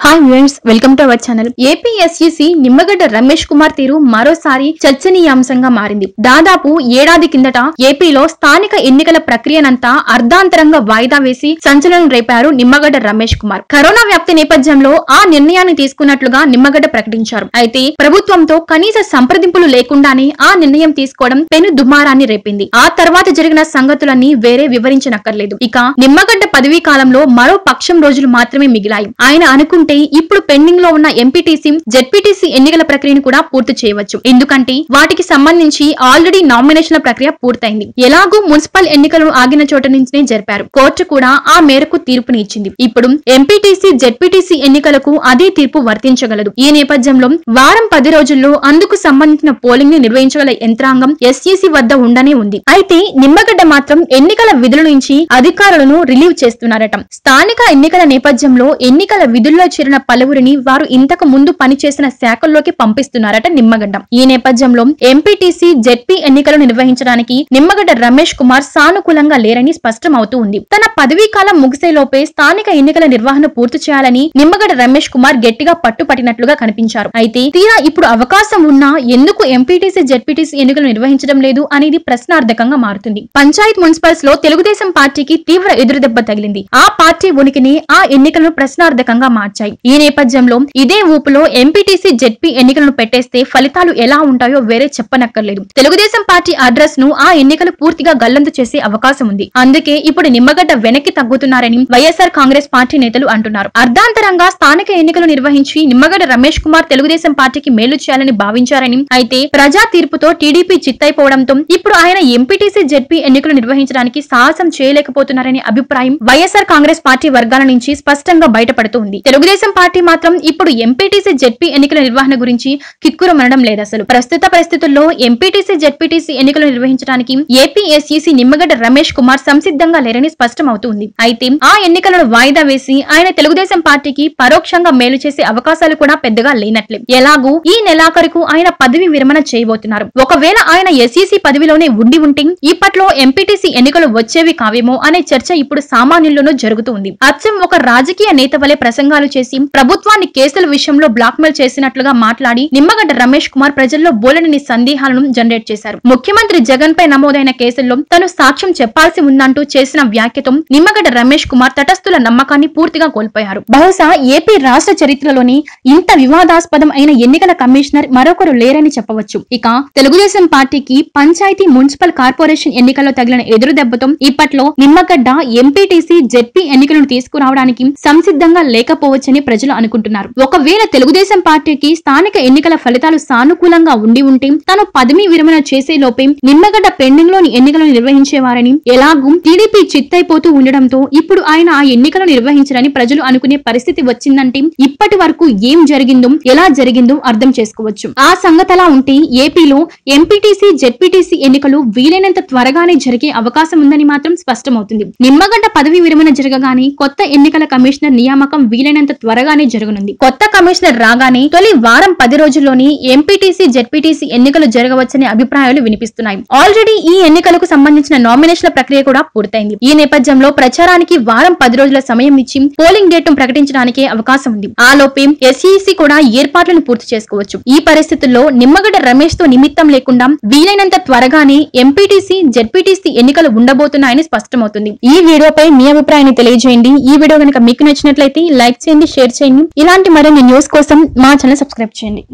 hi viewers welcome to our channel APSEC Nimmagadda Ramesh Kumar తీరు మరోసారి చర్చనీయాంశంగా మారింది దాదాపు ఏడాది కిందట ఏపీలో స్థానిక ఎన్నికల ప్రక్రియనంతా అర్ధాంతరంగా వాయిదా వేసి సంచలనం రేపారు నిమ్మగడ్డ రమేష్ కుమార్ కరోనా వ్యాప్తి నేపథ్యంలో ఆ నిర్ణయాన్ని తీసుకున్నట్లుగా నిమ్మగడ్డ ప్రకటించారు అయితే ప్రభుత్వంతో కనీస సంప్రదింపులు లేకుండానే ఆ నిర్ణయం తీసుకోవడం పెను దుమారాన్ని రేపింది ఆ తర్వాత జరిగిన సంగతులన్నీ వేరే వివరించనక్కర్లేదు ఇక నిమ్మగడ్డ పదవీ కాలంలో మరో పక్షం రోజులు మాత్రమే మిగిలాయి ఆయన అనుకుంటే ఇప్పుడు పెండింగ్ లో ఉన్న ఎంపీటీసీ జెడ్పీటీసీ ఎన్నికల ప్రక్రియను కూడా పూర్తి చేయవచ్చు ఎందుకంటే వాటికి సంబంధించి ఆల్రెడీ నామినేషన్ల ప్రక్రియ పూర్తయింది ఎలాగూ మున్సిపల్ ఎన్నికలను ఆగిన చోట నుంచే జరిపారు కోర్టు కూడా ఆ మేరకు తీర్పుని ఇచ్చింది ఇప్పుడు ఎంపీటీసీ జెడ్పీటీసీ ఎన్నికలకు అదే తీర్పు వర్తించగలదు ఈ నేపథ్యంలో వారం పది రోజుల్లో అందుకు సంబంధించిన పోలింగ్ ని నిర్వహించగల యంత్రాంగం ఎస్ఈసి వద్ద ఉండనే ఉంది అయితే నిమ్మగడ్డ మాత్రం ఎన్నికల విధుల నుంచి అధికారులను రిలీవ్ చేస్తున్నారట స్థానిక ఎన్నికల నేపథ్యంలో ఎన్నికల విధుల్లో చేరిన పలువురిని వారు ఇంతకు ముందు పనిచేసిన శాఖల్లోకి పంపిస్తున్నారట నిమ్మగడ్డ ఈ నేపథ్యంలో ఎంపీటీసీ జెడ్పీ ఎన్నికలు నిర్వహించడానికి నిమ్మగడ్డ రమేష్ కుమార్ సానుకూలంగా లేరని స్పష్టం అవుతూ ఉంది తన పదవీ కాలం ముగిసేలోపే స్థానిక ఎన్నికల నిర్వహణ పూర్తి చేయాలని నిమ్మగడ్డ రమేష్ కుమార్ గట్టిగా పట్టుపట్టినట్లుగా కనిపించారు అయితే తీరా ఇప్పుడు అవకాశం ఉన్నా ఎందుకు ఎంపీటీసీ జెడ్పీటీసీ ఎన్నికలు నిర్వహించడం లేదు అనేది ప్రశ్నార్థకంగా మారుతుంది పంచాయత్ మున్సిపల్స్ లో తెలుగుదేశం పార్టీకి తీవ్ర ఎదురుదెబ్బ తగిలింది ఆ పార్టీ ఉనికిని ఆ ఎన్నికలను ప్రశ్నార్థకంగా మార్చాయి ఈ నేపథ్యంలో ఇదే ఊపులో ఎంపీటీసీ జెడ్పీ ఎన్నికలను పెట్టేస్తే ఫలితాలు ఎలా ఉంటాయో వేరే చెప్పనక్కర్లేదు తెలుగుదేశం పార్టీ అడ్రస్ ను ఆ ఎన్నికలు పూర్తిగా గల్లంతు చేసే అవకాశం ఉంది అందుకే ఇప్పుడు నిమ్మగడ్డ వెనక్కి తగ్గుతున్నారని వైఎస్ఆర్ కాంగ్రెస్ పార్టీ నేతలు అంటున్నారు అర్ధాంతరంగా స్థానిక ఎన్నికలు నిర్వహించి నిమ్మగడ్డ రమేష్ కుమార్ తెలుగుదేశం పార్టీకి మేలు చేయాలని భావించారని అయితే ప్రజా తీర్పుతో టీడీపీ చిత్తైపోవడంతో ఇప్పుడు ఆయన ఎంపీటీసీ జెడ్పీ ఎన్నికలు నిర్వహించడానికి సాహసం చేయలేకపోతున్నారనే అభిప్రాయం వైఎస్ఆర్ కాంగ్రెస్ పార్టీ వర్గాల నుంచి స్పష్టంగా బయటపడుతూ ఉంది తెలుగుదేశం పార్టీ మాత్రం ఇప్పుడు ఎంపీటీసీ జెడ్పీ ఎన్నికల నిర్వహణ గురించి కిక్కురు మనడం లేదు అసలు ప్రస్తుత పరిస్థితుల్లో ఎంపీటీసీ జెడ్పీటీసీ ఎన్నికలు నిర్వహించడానికి ఏపీఎస్ఈసీ నిమ్మగడ్డ రమేష్ కుమార్ సంసిద్ధంగా లేరని స్పష్టం అవుతుంది అయితే ఆ ఎన్నికలను వాయిదా వేసి ఆయన తెలుగుదేశం పార్టీకి పరోక్షంగా మేలు చేసే అవకాశాలు కూడా పెద్దగా లేనట్లే ఎలాగూ ఈ నెలాఖరుకు ఆయన పదవి విరమణ చేయబోతున్నారు ఒకవేళ ఆయన ఎస్ఈసీ పదవిలోనే ఉండి ఉంటే ఇప్పట్లో ఎంపీటీసీ ఎన్నికలు వచ్చేవి కావేమో అనే చర్చ ఇప్పుడు సామాన్యుల్లోనూ జరుగుతుంది అచ్చం ఒక రాజకీయ నేత వలె ప్రసంగాలు చేసి ప్రభుత్వాన్ని కేసుల విషయంలో బ్లాక్మెయిల్ చేసినట్లుగా మాట్లాడి నిమ్మగడ్డ రమేష్ కుమార్ ప్రజల్లో బోలెడని సందేహాలను జనరేట్ చేశారు ముఖ్యమంత్రి జగన్ పై నమోదైన కేసుల్లో తను సాక్ష్యం చెప్పాల్సి ఉందంటూ చేసిన వ్యాఖ్యతో నిమ్మగడ్డ రమేష్ కుమార్ తటస్థుల నమ్మకాన్ని పూర్తిగా కోల్పోయారు బహుశా ఏపీ రాష్ట్ర చరిత్రలోని ఇంత వివాదాస్పదం అయిన ఎన్నికల కమిషనర్ మరొకరు లేరని చెప్పవచ్చు ఇక తెలుగుదేశం పార్టీకి పంచాయతీ మున్సిపల్ కార్పొరేషన్ ఎన్నికల్లో తగిలిన ఎదురు దెబ్బతో ఇప్పట్లో నిమ్మగడ్డ ఎంపీటీసీ జెడ్పీ ఎన్నికలను తీసుకురావడానికి సంసిద్ధంగా లేకపోవచ్చని ప్రజలు అనుకుంటున్నారు ఒకవేళ తెలుగుదేశం పార్టీకి స్థానిక ఎన్నికల ఫలితాలు సానుకూలంగా ఉండి ఉంటే తాను పదవి విరమణ చేసే లోపే నిమ్మగడ్డ పెండింగ్ లోని ఎన్నికలను నిర్వహించేవారని ఎలాగూ టీడీపీ చిత్తైపోతూ ఉండడంతో ఇప్పుడు ఆయన ఆ ఎన్నికలు నిర్వహించరని ప్రజలు అనుకునే పరిస్థితి వచ్చిందంటే ఇప్పటి వరకు ఏం జరిగిందో ఎలా జరిగిందో అర్థం చేసుకోవచ్చు ఆ సంగతలా ఉంటే ఏపీలో ఎంపీటీసీ జెడ్పీటీసీ ఎన్నికలు వీలైనంత త్వరగానే జరిగే అవకాశం ఉందని మాత్రం స్పష్టమవుతుంది నిమ్మగడ్డ పదవి విరమణ జరగగానే కొత్త ఎన్నికల కమిషనర్ నియామకం వీలైనంత త్వరగానే జరగనుంది కొత్త కమిషనర్ రాగానే తొలి వారం పది రోజుల్లోని ఎంపీటీసీ జెడ్పీటీసీ ఎన్నికలు జరగవచ్చనే అభిప్రాయాలు వినిపిస్తున్నాయి ఆల్రెడీ ఈ ఎన్నికలకు సంబంధించిన నామినేషన్ల ప్రక్రియ కూడా పూర్తయింది ఈ నేపథ్యంలో ప్రచారానికి వారం పది రోజుల సమయం ఇచ్చి పోలింగ్ డేట్ ప్రకటించడానికి అవకాశం ఉంది ఆ లోపే ఎస్ఈసి కూడా ఏర్పాట్లను పూర్తి చేసుకోవచ్చు ఈ పరిస్థితుల్లో నిమ్మగడ్డ రమేష్ తో నిమిత్తం లేకుండా వీలైనంత త్వరగానే ఎంపీటీసీ జెడ్పీటీసీ ఎన్నికలు ఉండబోతున్నాయని స్పష్టమవుతుంది ఈ వీడియోపై మీ అభిప్రాయాన్ని తెలియజేయండి ఈ వీడియో కనుక మీకు నచ్చినట్లయితే లైక్ చేయండి షేర్ చేయండి ఇలాంటి మరిన్ని న్యూస్ కోసం మా ఛానల్ సబ్స్క్రైబ్ చేయండి